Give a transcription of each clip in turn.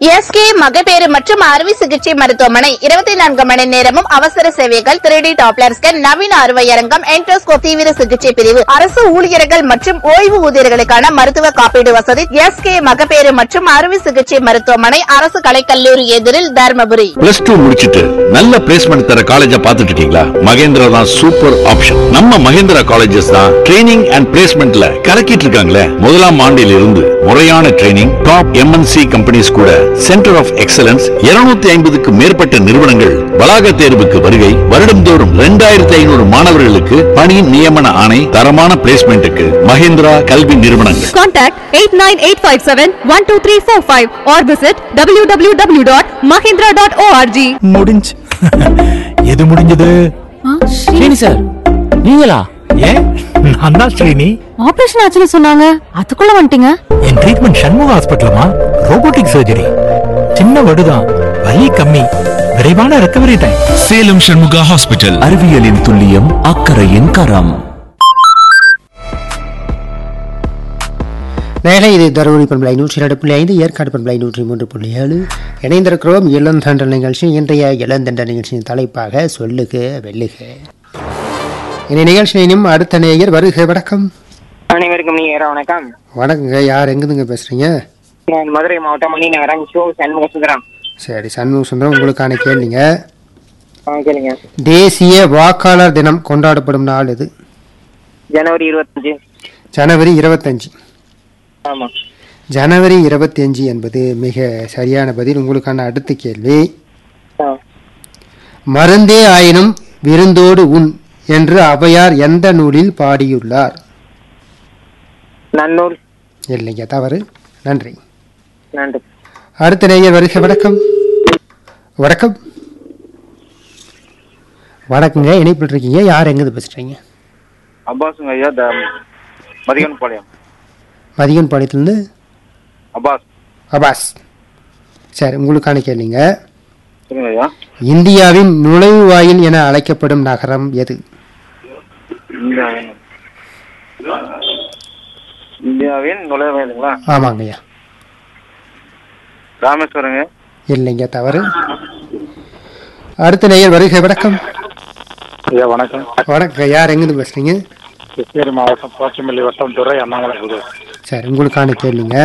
SK மகப்பேறு மற்றும் அறுவை சிகிச்சை மருத்துவமனை இருபத்தி நான்கு மணி நேரமும் அவசர சேவைகள் த்ரீ டாப்லர் ஸ்கேன் நவீன அறுவையரங்கம் என்டோஸ்கோப் தீவிர சிகிச்சை பிரிவு அரசு ஊழியர்கள் மற்றும் ஓய்வு ஊதியர்களுக்கான மருத்துவ காப்பீடு வசதி எஸ்கே மகப்பேறு மற்றும் அறுவை சிகிச்சை மருத்துவமனை அரசு கலைக்கல்லூரி எதிரில் தருமபுரி பிளஸ் டூ முடிச்சிட்டு நல்ல பிளேஸ்மெண்ட் தர காலேஜா பாத்துட்டு இருக்கீங்களா மகேந்திரா தான் சூப்பர் ஆப்ஷன் நம்ம மகேந்திரா காலேஜஸ் தான் ட்ரைனிங் அண்ட் பிளேஸ்மெண்ட்ல கலக்கிட்டு இருக்காங்களே முதலாம் ஆண்டில் இருந்து முறையான ட்ரைனிங் டாப் எம்என்சி கம்பெனிஸ் கூட சென்டர் ஆஃப் எக்ஸலன்ஸ் 250 ஐம்பதுக்கு மேற்பட்ட நிறுவனங்கள் வளாக தேர்வுக்கு வருகை வருடம்தோறும் இரண்டாயிரத்தி ஐநூறு மாணவர்களுக்கு பணி நியமன ஆணை தரமான பிளேஸ்மெண்ட்டுக்கு மகேந்திரா கல்வி நிறுவனங்கள் Contact 89857-12345 or visit www.mahindra.org. முடிஞ்சு எது முடிஞ்சது ஸ்ரீனி சார் நீங்களா ஏன் நான் தான் ஸ்ரீனி ஆபரேஷன் ஆச்சுன்னு சொன்னாங்க அதுக்குள்ள வந்துட்டீங்க என் ட்ரீட்மெண்ட் சண்முக ஹாஸ்பிட்டலமா ரோபோட்டிக் சர்ஜரி சின்ன வடுதான் வலி கம்மி விரைவான recovery time Salem Shanmuga hospital அறிவியலின் துல்லியம் அக்கறையின் கரம் நேரலை இது தருமபுரி பண்பலை நூற்றி இரண்டு புள்ளி ஐந்து ஏற்காடு பண்பலை நூற்றி மூன்று புள்ளி ஏழு இணைந்திருக்கிறோம் இளந்தண்டல் நிகழ்ச்சி இன்றைய இளந்தண்ட நிகழ்ச்சியின் தலைப்பாக சொல்லுக வெல்லுக இந்த நிகழ்ச்சியினும் அடுத்த நேயர் வருக வணக்கம் அனைவருக்கும் நீங்க வணக்கம் வணக்கங்க யார் எங்கிருந்துங்க பேசுறீங்க நான் மதுரை மாவட்டம் மணி நகரம் ஷோ சண்முக சுந்தரம் சரி சண்முக சுந்தரம் உங்களுக்கான கேள்விங்க ஆ, கேளுங்க தேசிய வாக்காளர் தினம் கொண்டாடப்படும் நாள் இது ஜனவரி இருபத்தஞ்சு ஜனவரி இருபத்தஞ்சு ஆமா ஜனவரி இருபத்தஞ்சு என்பது மிக சரியான பதில் உங்களுக்கான அடுத்த கேள்வி ஆ. மருந்தே ஆயினும் விருந்தோடு உண் என்று ஔவையார் எந்த நூலில் பாடியுள்ளார் நன்னூல் இல்லைங்க தவறு நன்றி நன்றி அடுத்த நேயர் வருக வணக்கம் வணக்கம் வணக்கங்க இணைப்பில் இருக்கீங்க யார் எங்கிருந்து பேசுறீங்க அப்பாஸுங்க ஐயா த மதிகன் பாளையம் மதியன் பாளையத்துலேருந்து அப்பாஸ் அபாஸ் சரி உங்களுக்கான கேள்விங்க சொல்லுங்க ஐயா இந்தியாவின் நுழைவாயில் என அழைக்கப்படும் நகரம் எது இந்தியாவின் இந்தியாவின் நுழைவாயிலுங்களா ஆமாங்கய்யா ராமேஸ்வரங்க இல்லைங்க தவறு அடுத்த நேயர் வருகை வணக்கம் ஐயா வணக்கம் வணக்கம் யார் எங்கிருந்து பேசுறீங்க கிருஷ்ணகிரி மாவட்டம் போச்சம்பள்ளி வட்டம் துறை அண்ணாமலை புது சரி உங்களுக்கான கேள்விங்க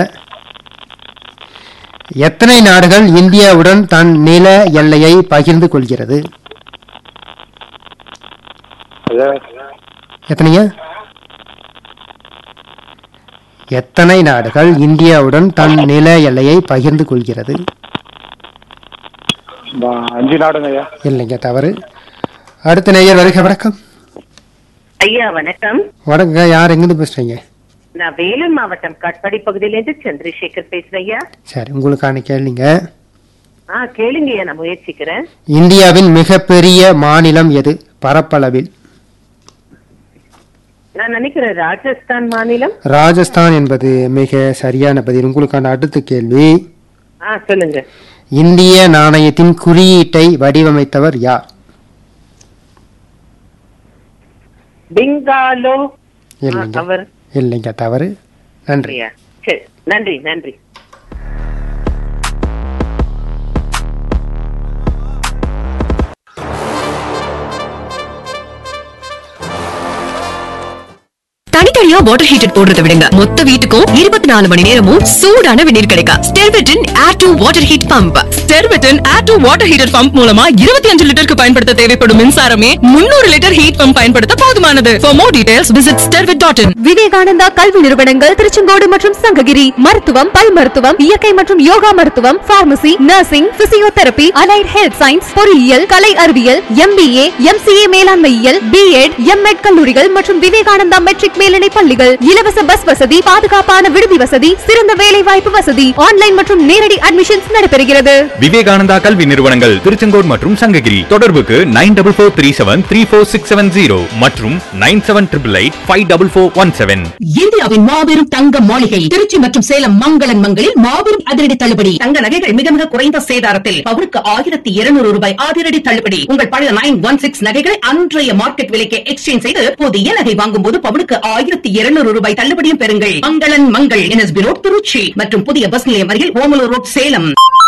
எத்தனை நாடுகள் இந்தியாவுடன் தன் நில எல்லையை பகிர்ந்து கொள்கிறது ஐயா எத்தனைங்க எத்தனை நாடுகள் இந்தியாவுடன் தன் நில எல்லையை பகிர்ந்து கொள்கிறது ப- அஞ்சு நாடுங்க ஐயா இல்லைங்க தவறு அடுத்த நேயர் வருகை வணக்கம் ஐயா வணக்கம் வணக்கங்க யார் எங்கிருந்து பேசுறீங்க நான் வேலூர் மாவட்டம் காட்பாடி பகுதியிலேருந்து சந்திரசேகர் பேசுறேன் ஐயா சரி உங்களுக்கான கேள்விங்க ஆ கேளுங்க ஐயா நான் முயற்சிக்கிறேன் இந்தியாவின் மிகப்பெரிய மாநிலம் எது பரப்பளவில் நான் நினைக்கிறேன் ராஜஸ்தான் மாநிலம் ராஜஸ்தான் என்பது மிக சரியான பதில் உங்களுக்கான அடுத்த கேள்வி ஆ சொல்லுங்க இந்திய நாணயத்தின் குறியீட்டை வடிவமைத்தவர் யார் பெங்காலோ ஆ, இல்லைங்க அவர் இல்லைங்க தவறு நன்றி ஐயா சரி நன்றி நன்றி தனித்தனியா வாட்டர் ஹீட்டர் போடுறத விடுங்க மொத்த வீட்டுக்கும் இருபத்தி நாலு மணி நேரமும் சூடான வெந்நீர் கிடைக்கும் ஸ்டெர்விட்டின் air to water heat pump ஸ்டெர்விட்டின் air to water heater pump மூலமா இருபத்தி அஞ்சு லிட்டருக்கு பயன்படுத்த தேவைப்படும் மின்சாரமே முன்னூறு லிட்டர் ஹீட் பம்ப் பயன்படுத்த போதுமானது for more details visit Stervit dot in Vivekananda கல்வி நிறுவனங்கள் திருச்செங்கோடு மற்றும் சங்ககிரி மருத்துவம் பல் மருத்துவம் இயற்கை மற்றும் யோகா மருத்துவம் pharmacy nursing physiotherapy allied health science பொறியியல் கலை அறிவியல் எம்பிஏ எம்சிஏ மேலாண்மையியல் பிஎட் எம்எட் கல்லூரிகள் மற்றும் விவேகானந்தா மெட்ரிக் மேல்நிலை பள்ளிகள் இலவச பஸ் வசதி பாதுகாப்பான விடுதி வசதி சிறந்த வேலை வாய்ப்பு வசதி ஆன்லைன் மற்றும் நேரடி அட்மிஷன்ஸ் நடைபெறுகிறது விவேகானந்தா கல்வி நிறுவனங்கள் திருச்செங்கோடு மற்றும் சங்ககிரி தொடர்புக்கு nine double four three seven three four six seven zero மற்றும் nine seven triple eight five double four one seven இந்தியாவின் மாபெரும் தங்க மாளிகை திருச்சி மற்றும் சேலம் மங்களன் மங்களில் மாபெரும் அதிரடி தள்ளுபடி தங்க நகைகள் மிக மிக குறைந்த சேதாரத்தில் பவுனுக்கு ஆயிரத்தி இருநூறு ரூபாய் அதிரடி தள்ளுபடி உங்கள் பழைய நைன் ஒன் சிக்ஸ் நகைகளை அன்றைய மார்க்கெட் விலைக்கு எக்ஸ்சேஞ்ச் செய்து புதிய நகை வாங்கும் போது பவுனுக்கு ஆயிரத்தி இருநூறு ரூபாய் தள்ளுபடியும் பெறுங்கள் மங்களன் மங்கள் என்எஸ்பி ரோட் திருச்சி மற்றும் புதிய பஸ் நிலையம் அருகில் ஓமலூர் ரோட் சேலம்